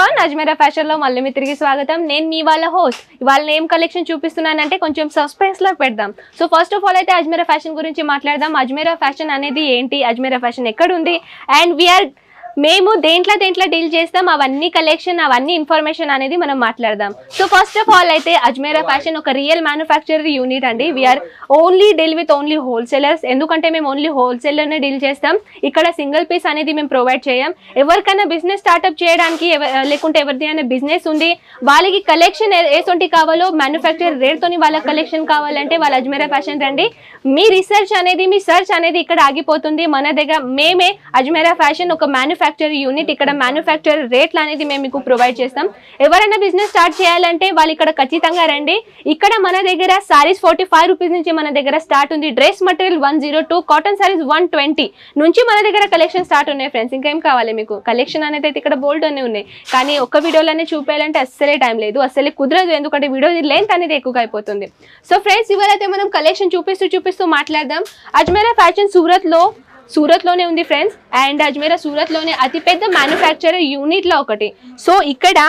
one Ajmera fashion లో మళ్ళీ మీ తిరిగి స్వాగతం నేను మీ వాళ్ళ హోస్ట్ ఇవాళ ఏం కలెక్షన్ చూపిస్తున్నానంటే కొంచెం సస్పెన్స్ లో పెడదాం సో ఫస్ట్ ఆఫ్ ఆల్ అయితే అజ్మేరా ఫ్యాషన్ గురించి మాట్లాడదాం అజ్మేరా ఫ్యాషన్ అనేది ఏంటి అజ్మేరా ఫ్యాషన్ ఎక్కడ ఉంది అండ్ వీఆర్ మేము దేంట్లో దేంట్లో డీల్ చేస్తాం అవన్నీ కలెక్షన్ అవన్నీ ఇన్ఫర్మేషన్ అనేది మనం మాట్లాడదాం సో ఫస్ట్ ఆఫ్ ఆల్ అయితే అజ్మేరా ఫ్యాషన్ ఒక రియల్ మ్యానుఫ్యాక్చర్ యూనిట్ అండి we're only deal with only wholesalers ఎందుకంటే మేము ఓన్లీ హోల్సేలర్నే డీల్ చేస్తాం ఇక్కడ సింగిల్ పీస్ అనేది మేము ప్రొవైడ్ చేయం ఎవరికైనా బిజినెస్ స్టార్ట్అప్ చేయడానికి ఎవ- లేకుంటే ఎవరిది అయినా బిజినెస్ ఉంది వాళ్ళకి కలెక్షన్ ఏసొంటి కావాలో మ్యానుఫ్యాక్చర్ రేట్తోని వాళ్ళ కలెక్షన్ కావాలంటే వాళ్ళ అజ్మేరా ఫ్యాషన్ రండి మీ రీసెర్చ్ అనేది మీ సర్చ్ అనేది ఇక్కడ ఆగిపోతుంది మన దగ్గర మేమే అజ్మేరా ఫ్యాషన్ ఒక మ్యానుఫ్యాక్చర్ యూనిట్ ఇక్కడ మ్యానుఫ్యాక్చర్ రేట్లు అనేది మేము మీకు ప్రొవైడ్ చేస్తాం ఎవరైనా బిజినెస్ స్టార్ట్ చేయాలంటే వాళ్ళు ఇక్కడ ఖచ్చితంగా రండి ఇక్కడ మన దగ్గర సారీస్ ఫార్టీ ఫైవ్ రూపీస్ నుంచి మన దగ్గర స్టార్ట్ ఉంది dress material one zero two cotton saris one twenty నుంచి మన దగ్గర కలెక్షన్ స్టార్ట్ ఉన్నాయి ఫ్రెండ్స్ ఇంకేం కావాలి మీకు కలెక్షన్ అనేది అయితే ఇక్కడ బోల్డ్ అనే ఉన్నాయి కానీ ఒక్క వీడియోలోనే చూపేయాలంటే అస్సలే టైం లేదు అస్సలే కుదరదు ఎందుకంటే వీడియో లెంత్ అనేది ఎక్కువగా అయిపోతుంది సో ఫ్రెండ్స్ ఇవాళైతే మనం కలెక్షన్ చూపిస్తూ చూపిస్తూ మాట్లాడదాం అజ్మేరా ఫ్యాషన్ సూరత్ లో సూరత్ లోనే ఉంది ఫ్రెండ్స్ అండ్ అజ్మేరా సూరత్ లోనే అతిపెద్ద మ్యానుఫ్యాక్చరర్ యూనిట్ లో ఒకటి సో ఇక్కడ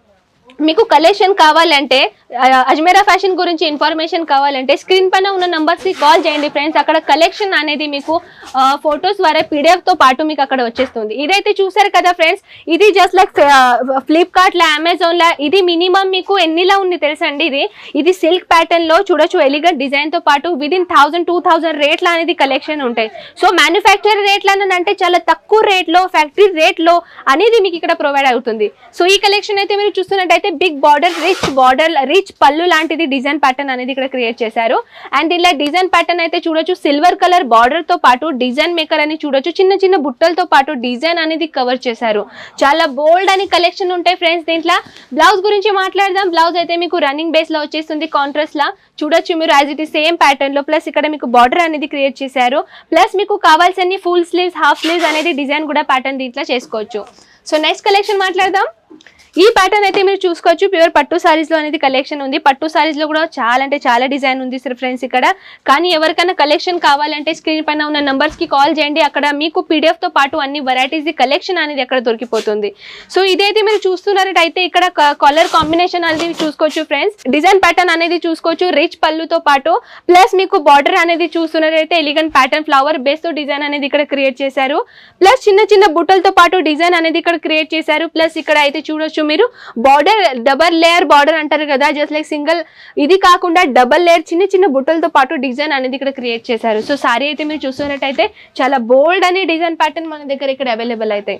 మీకు కలెక్షన్ కావాలంటే ఆ, అజ్మేరా ఫ్యాషన్ గురించి ఇన్ఫర్మేషన్ కావాలంటే స్క్రీన్ పైన ఉన్న నంబర్స్ కి కాల్ చేయండి ఫ్రెండ్స్ అక్కడ కలెక్షన్ అనేది మీకు ఫొటోస్ ద్వారా పీడిఎఫ్ తో పాటు మీకు అక్కడ వచ్చేస్తుంది ఇదైతే చూసారు కదా ఫ్రెండ్స్ ఇది జస్ట్ లైక్ ఫ్లిప్కార్ట్ లా అమెజాన్ లా ఇది మినిమం మీకు ఎన్నిలా ఉంది తెలుసా అండి ఇది ఇది సిల్క్ ప్యాటర్న్ లో చూడొచ్చు ఎలిగెంట్ డిజైన్ తో పాటు విదిన్ థౌసండ్ టూ థౌసండ్ రేట్ల అనేది కలెక్షన్ ఉంటాయి సో మ్యానుఫ్యాక్చర్ రేట్లు అని అంటే చాలా తక్కువ రేట్ లో ఫ్యాక్టరీ రేట్ లో అనేది మీకు ఇక్కడ ప్రొవైడ్ అవుతుంది సో ఈ కలెక్షన్ అయితే మీరు చూస్తున్నట్టయితే big border rich border rich పళ్ళు లాంటిది డిజైన్ ప్యాటర్న్ అనేది ఇక్కడ క్రియేట్ చేశారు అండ్ ఇలా డిజైన్ ప్యాటర్న్ అయితే చూడొచ్చు సిల్వర్ కలర్ బార్డర్ తో పాటు డిజైన్ మేకర్ అని చూడొచ్చు చిన్న చిన్న బుట్టలతో పాటు డిజైన్ అనేది కవర్ చేశారు చాలా బోల్డ్ అని కలెక్షన్ ఉంటాయి ఫ్రెండ్స్ దీంట్లో బ్లౌజ్ గురించి మాట్లాడదాం బ్లౌజ్ అయితే మీకు రన్నింగ్ బేస్ లో వచ్చేస్తుంది కాంట్రాస్ట్ లా చూడొచ్చు మీరు యాజ్ ఇట్ ఈ సేమ్ ప్యాటర్న్ లో ప్లస్ ఇక్కడ మీకు బార్డర్ అనేది క్రియేట్ చేశారు ప్లస్ మీకు కావాల్సిన ఫుల్ స్లీవ్స్ హాఫ్ స్లీవ్స్ అనేది డిజైన్ కూడా ప్యాటర్న్ దీంట్లో చేసుకోవచ్చు సో నెక్స్ట్ కలెక్షన్ మాట్లాడదాం ఈ ప్యాటర్న్ అయితే మీరు చూసుకోవచ్చు ప్యూర్ పట్టు సారీస్ లో అనేది కలెక్షన్ ఉంది పట్టు సారీస్ లో కూడా చాలా అంటే చాలా డిజైన్ ఉంది సార్ ఫ్రెండ్స్ ఇక్కడ కానీ ఎవరికైనా కలెక్షన్ కావాలంటే స్క్రీన్ పైన ఉన్న నంబర్స్ కి కాల్ చేయండి అక్కడ మీకు పీడిఎఫ్ తో పాటు అన్ని వెరైటీస్ కలెక్షన్ అనేది అక్కడ దొరికిపోతుంది సో ఇదైతే మీరు చూస్తున్నట్టయితే ఇక్కడ కలర్ కాంబినేషన్ అనేది చూసుకోవచ్చు ఫ్రెండ్స్ డిజైన్ ప్యాటర్న్ అనేది చూసుకోవచ్చు రిచ్ పళ్ళుతో పాటు ప్లస్ మీకు బార్డర్ అనేది చూస్తున్నట్టయితే ఎలిగెంట్ ప్యాటర్న్ ఫ్లవర్ బేస్ తో డిజైన్ అనేది ఇక్కడ క్రియేట్ చేశారు ప్లస్ చిన్న చిన్న బుట్టలతో పాటు డిజైన్ అనేది ఇక్కడ క్రియేట్ చేశారు ప్లస్ ఇక్కడ అయితే చూడొచ్చు మీరు బార్డర్ డబల్ లేయర్ బార్డర్ అంటారు కదా జస్ట్ లైక్ సింగిల్ ఇది కాకుండా డబల్ లేయర్ చిన్న చిన్న బుట్టలతో పాటు డిజైన్ అనేది ఇక్కడ క్రియేట్ చేశారు సో సారీ అయితే మీరు చూస్తున్నట్టయితే చాలా బోల్డ్ అనే డిజైన్ ప్యాటర్న్ మన దగ్గర ఇక్కడ అవైలబుల్ అవుతాయి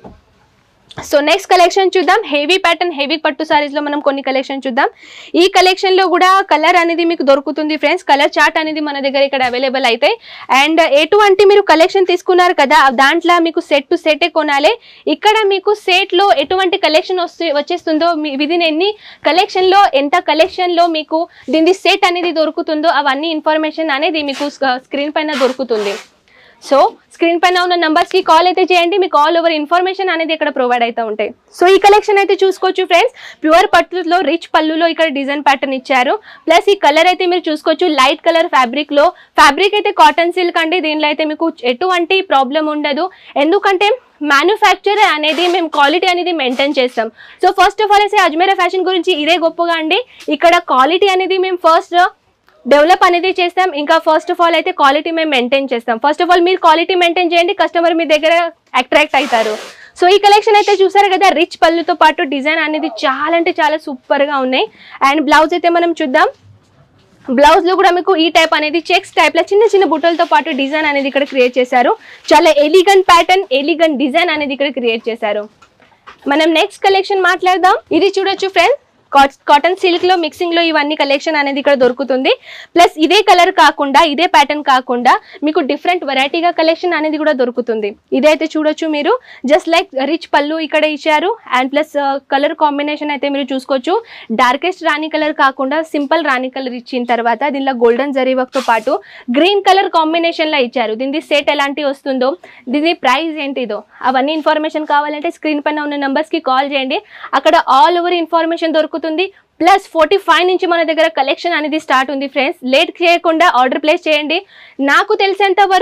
సో నెక్స్ట్ కలెక్షన్ చూద్దాం హెవీ ప్యాటర్న్ హెవీ పట్టు సారీస్ లో మనం కొన్ని కలెక్షన్ చూద్దాం ఈ కలెక్షన్ లో కూడా కలర్ అనేది మీకు దొరుకుతుంది ఫ్రెండ్స్ కలర్ చార్ట్ అనేది మన దగ్గర ఇక్కడ అవైలబుల్ అవుతాయి అండ్ ఎటువంటి మీరు కలెక్షన్ తీసుకున్నారు కదా దాంట్లో మీకు సెట్ టు సెటే కొనాలి ఇక్కడ మీకు సెట్ లో ఎటువంటి కలెక్షన్ వస్తే వచ్చేస్తుందో విదిన్ ఎన్ని కలెక్షన్ లో ఎంత కలెక్షన్ లో మీకు దీని సెట్ అనేది దొరుకుతుందో అవన్నీ ఇన్ఫర్మేషన్ అనేది మీకు స్క్రీన్ పైన దొరుకుతుంది సో స్క్రీన్ పైన ఉన్న numbers కి కాల్ అయితే చేయండి మీకు ఆల్ ఓవర్ ఇన్ఫర్మేషన్ అనేది ఇక్కడ ప్రొవైడ్ అయితే ఉంటాయి సో ఈ కలెక్షన్ అయితే చూసుకోవచ్చు ఫ్రెండ్స్ ప్యూర్ పట్టులో రిచ్ పళ్ళులో ఇక్కడ డిజైన్ ప్యాటర్న్ ఇచ్చారు ప్లస్ ఈ కలర్ అయితే మీరు చూసుకోవచ్చు లైట్ కలర్ ఫ్యాబ్రిక్ లో ఫ్యాబ్రిక్ అయితే కాటన్ సిల్క్ అండి దీనిలో అయితే మీకు ఎటువంటి ప్రాబ్లం ఉండదు ఎందుకంటే మ్యానుఫ్యాక్చర్ అనేది మేము క్వాలిటీ అనేది మెయింటైన్ చేస్తాం సో ఫస్ట్ ఆఫ్ ఆల్ అయితే అజ్మేరా ఫ్యాషన్ గురించి ఇదే గొప్పగా అండి ఇక్కడ క్వాలిటీ అనేది మేము ఫస్ట్ డెవలప్ అనేది చేస్తాం ఇంకా ఫస్ట్ ఆఫ్ ఆల్ అయితే క్వాలిటీ మేము మెయింటైన్ చేస్తాం ఫస్ట్ ఆఫ్ ఆల్ మీరు క్వాలిటీ మెయింటైన్ చేయండి కస్టమర్ మీ దగ్గర అట్రాక్ట్ అవుతారు సో ఈ కలెక్షన్ అయితే చూసారు కదా రిచ్ పళ్ళుతో పాటు డిజైన్ అనేది చాలా అంటే చాలా సూపర్గా ఉన్నాయి అండ్ బ్లౌజ్ అయితే మనం చూద్దాం బ్లౌజ్ లో కూడా మీకు ఈ టైప్ అనేది చెక్స్ టైప్ లో చిన్న చిన్న బుట్టలతో పాటు డిజైన్ అనేది ఇక్కడ క్రియేట్ చేశారు చాలా ఎలిగెంట్ ప్యాటర్న్ ఎలిగెంట్ డిజైన్ అనేది ఇక్కడ క్రియేట్ చేశారు మనం నెక్స్ట్ కలెక్షన్ మాట్లాడదాం ఇది చూడొచ్చు ఫ్రెండ్స్ కాటన్ సిల్క్ లో మిక్సింగ్ లో ఇవన్నీ కలెక్షన్ అనేది ఇక్కడ దొరుకుతుంది ప్లస్ ఇదే కలర్ కాకుండా ఇదే ప్యాటర్న్ కాకుండా మీకు డిఫరెంట్ వెరైటీగా కలెక్షన్ అనేది కూడా దొరుకుతుంది ఇదైతే చూడొచ్చు మీరు జస్ట్ లైక్ రిచ్ పళ్ళు ఇక్కడ ఇచ్చారు అండ్ ప్లస్ కలర్ కాంబినేషన్ అయితే మీరు చూసుకోవచ్చు డార్కెస్ట్ రాణి కలర్ కాకుండా సింపుల్ రాణి కలర్ ఇచ్చిన తర్వాత దీనిలో గోల్డెన్ జరీ వర్క్ తో పాటు గ్రీన్ కలర్ కాంబినేషన్ లో ఇచ్చారు దీని సెట్ ఎలాంటి వస్తుందో దీని ప్రైస్ ఏంటిదో అవన్నీ ఇన్ఫర్మేషన్ కావాలంటే స్క్రీన్ పైన ఉన్న numbers కి కాల్ చేయండి అక్కడ ఆల్ ఓవర్ ఇన్ఫర్మేషన్ దొరుకుతుంది ప్లస్ ఫార్టీ ఫైవ్ నుంచి మన దగ్గర కలెక్షన్ అనేది స్టార్ట్ ఉంది ఫ్రెండ్స్ లేట్ చేయకుండా ఆర్డర్ ప్లేస్ చేయండి నాకు తెలిసేంత వరకు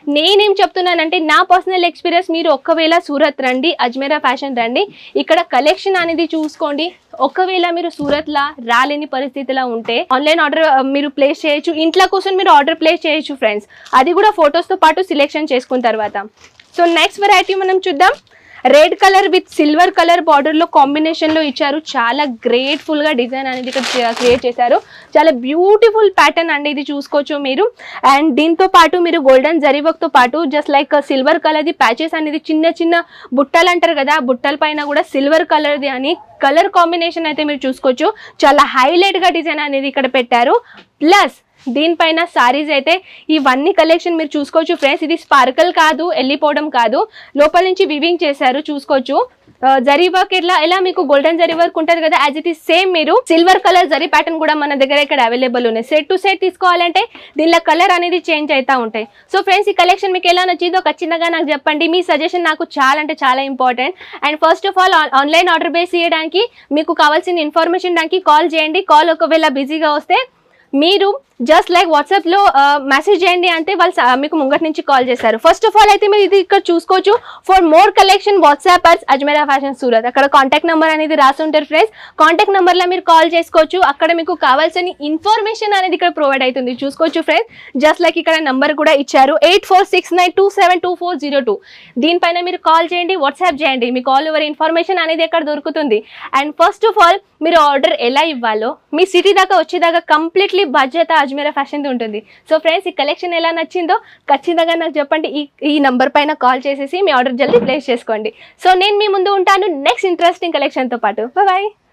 నేనేం చెప్తున్నానంటే నా పర్సనల్ ఎక్స్పీరియన్స్ మీరు ఒక్కవేళ సూరత్ రండి అజ్మేరా ఫ్యాషన్ రండి ఇక్కడ కలెక్షన్ అనేది చూసుకోండి ఒకవేళ మీరు సూరత్లా రాలేని పరిస్థితిలో ఉంటే ఆన్లైన్ ఆర్డర్ మీరు ప్లేస్ చేయొచ్చు ఇంట్లో కోసం మీరు ఆర్డర్ ప్లేస్ చేయొచ్చు ఫ్రెండ్స్ అది కూడా photos తో పాటు సెలెక్షన్ చేసుకున్న తర్వాత సో నెక్స్ట్ వెరైటీ మనం చూద్దాం red colour with silver colour border లో కాంబినేషన్ లో ఇచ్చారు చాలా గ్రేట్ఫుల్ గా డిజైన్ అనేది ఇక్కడ క్రియేట్ చేశారు చాలా బ్యూటిఫుల్ ప్యాటర్న్ అండి ఇది చూసుకోవచ్చు మీరు అండ్ దీంతో పాటు మీరు గోల్డెన్ జరీ వర్క్ తో పాటు just like silver colour the patches అనేది చిన్న చిన్న బుట్టలు అంటారు కదా ఆ బుట్టల పైన కూడా సిల్వర్ కలర్ ది అని కలర్ కాంబినేషన్ అయితే మీరు చూసుకోవచ్చు చాలా హైలైట్ గా డిజైన్ అనేది ఇక్కడ పెట్టారు ప్లస్ దీనిపైన సారీస్ అయితే ఇవన్నీ కలెక్షన్ మీరు చూసుకోవచ్చు ఫ్రెండ్స్ ఇది స్పార్కల్ కాదు వెళ్ళిపోవడం కాదు లోపల నుంచి వివింగ్ చేశారు చూసుకోవచ్చు ఆ, జరీ వర్క్ ఎట్లా ఎలా మీకు గోల్డెన్ జరీ వర్క్ ఉంటుంది కదా యాజ్ ఇట్ ఈస్ సేమ్ మీరు సిల్వర్ కలర్ జరీ ప్యాటర్న్ కూడా మన దగ్గర ఇక్కడ అవైలబుల్ ఉన్నాయి సెట్ టు సెట్ తీసుకోవాలంటే దీనిలో కలర్ అనేది చేంజ్ అవుతా ఉంటాయి సో ఫ్రెండ్స్ ఈ కలెక్షన్ మీకు ఎలా నచ్చిందో ఖచ్చితంగా నాకు చెప్పండి మీ సజెషన్ నాకు చాలా అంటే చాలా important and first of all online order base చేయడానికి మీకు కావాల్సిన ఇన్ఫర్మేషన్ దానికి కాల్ చేయండి కాల్ ఒకవేళ బిజీగా వస్తే మీరు జస్ట్ లైక్ వాట్సాప్లో మెసేజ్ చేయండి అంటే వాళ్ళు స- మీకు ముంగట్ నుంచి కాల్ చేస్తారు ఫస్ట్ ఆఫ్ ఆల్ అయితే మీరు ఇది ఇక్కడ చూసుకోవచ్చు ఫర్ మోర్ కలెక్షన్ వాట్సాప్ అర్స్ అజ్మేరా ఫ్యాషన్ సూరత్ అక్కడ కాంటాక్ట్ నెంబర్ అనేది రాసి ఉంటారు ఫ్రెండ్స్ కాంటాక్ట్ నెంబర్లో మీరు కాల్ చేసుకోవచ్చు అక్కడ మీకు కావాల్సిన ఇన్ఫర్మేషన్ అనేది ఇక్కడ ప్రొవైడ్ అవుతుంది చూసుకోవచ్చు ఫ్రెండ్స్ జస్ట్ లైక్ ఇక్కడ నెంబర్ కూడా ఇచ్చారు eight four six nine two seven two four zero two దీనిపైన మీరు కాల్ చేయండి వాట్సాప్ చేయండి మీకు ఆల్ ఓవర్ ఇన్ఫర్మేషన్ అనేది ఎక్కడ దొరుకుతుంది అండ్ ఫస్ట్ ఆఫ్ ఆల్ మీరు ఆర్డర్ ఎలా ఇవ్వాలో మీ సిటీ దాకా వచ్చేదాకా కంప్లీట్లీ బాధ్యత అజ్మీరా ఫ్యాషన్ ఉంటుంది సో ఫ్రెండ్స్ ఈ కలెక్షన్ ఎలా నచ్చిందో ఖచ్చితంగా నాకు చెప్పండి ఈ ఈ నంబర్ పైన కాల్ చేసేసి మీ ఆర్డర్ జల్దీ ప్లేస్ చేసుకోండి సో నేను మీ ముందు ఉంటాను నెక్స్ట్ ఇంట్రెస్టింగ్ కలెక్షన్తో పాటు బాయ్